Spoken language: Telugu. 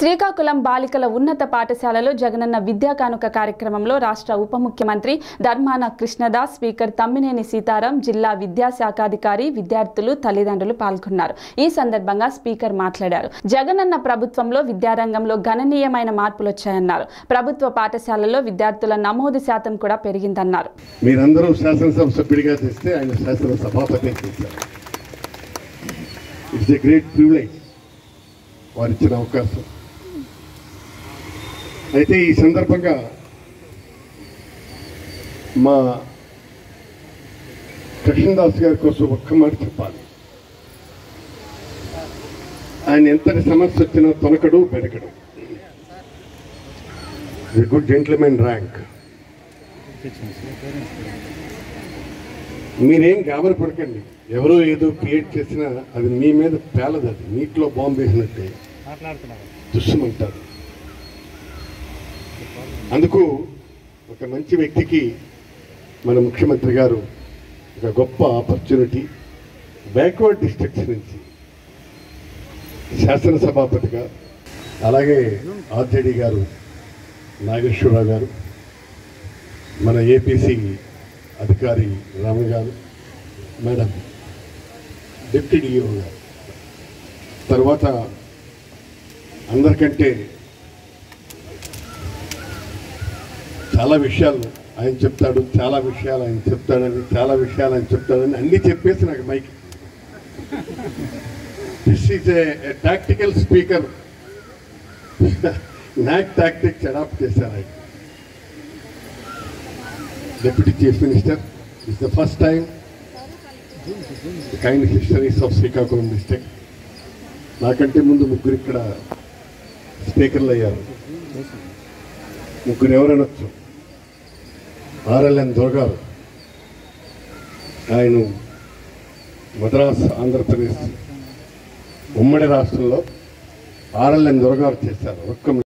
శ్రీకాకుళం బాలికల ఉన్నత పాఠశాలలో జగనన్న విద్యా కానుక కార్యక్రమంలో రాష్ట్ర ఉప ముఖ్యమంత్రి ధర్మాన కృష్ణదాస్ స్పీకర్ తమ్మినేని సీతారాం జిల్లా విద్యాశాఖాధికారి విద్యార్థులు తల్లిదండ్రులు పాల్గొన్నారు ఈ సందర్భంగా స్పీకర్ మాట్లాడారు జగనన్న ప్రభుత్వంలో విద్యారంగంలో గణనీయమైన మార్పులు వచ్చాయన్నారు ప్రభుత్వ పాఠశాలల్లో విద్యార్థుల నమోదు శాతం కూడా పెరిగిందన్నారు మీరందరూ శాసనసభ సభ్యుడిగా చేస్తే ఆయన శాసన సభాపతి చేశారు ఇట్స్ ఎ గ్రేట్ ప్రివిలేజ్ వారు ఇచ్చిన అవకాశం అయితే ఈ సందర్భంగా మా కృష్ణదాస్ గారి కోసం ఒక్క మాట చెప్పాలి ఆయన ఎంతటి సమస్య వచ్చినా తొనకడు బెరకడు గుడ్ జెంట్మెన్ ర్యాంక్ మీరేం గాబరి పడకండి ఎవరో ఏదో క్రియేట్ చేసినా అది మీ మీద పేలదు అది నీటిలో బాంబు వేసినట్టే దుస్సుమంటారు అందుకు ఒక మంచి వ్యక్తికి మన ముఖ్యమంత్రి గారు ఒక గొప్ప ఆపర్చునిటీ బ్యాక్వర్డ్ డిస్ట్రిక్ట్స్ నుంచి శాసనసభాపతిగా అలాగే ఆర్జేడీ గారు నాగేశ్వరరావు గారు మన ఏపీసీ అధికారి రామ గారు మేడం డిప్యూటీ డిఓ గారు తర్వాత అందరికంటే చాలా విషయాలు ఆయన చెప్తాడు చాలా విషయాలు ఆయన చెప్తాడని చాలా విషయాలు ఆయన చెప్తాడని అన్నీ చెప్పేసి నాకు mic this is a tactical speaker నాక్ టాక్టిక్స్ అడాప్ట్ చేశారు ఆయన Deputy Chief Minister, it's the first time the kind histories of Srikakulam district నాకంటే ముందు ముగ్గురు ఇక్కడ స్పీకర్లు అయ్యారు ముగ్గురు ఎవరనొచ్చు ఆర్ఎల్ఎన్ దొరగారు ఆయన మద్రాస్ ఆంధ్రప్రదేశ్ ఉమ్మడి రాష్ట్రంలో ఆర్ఎల్ఎన్ దొరగారు చేశారు ఒక్క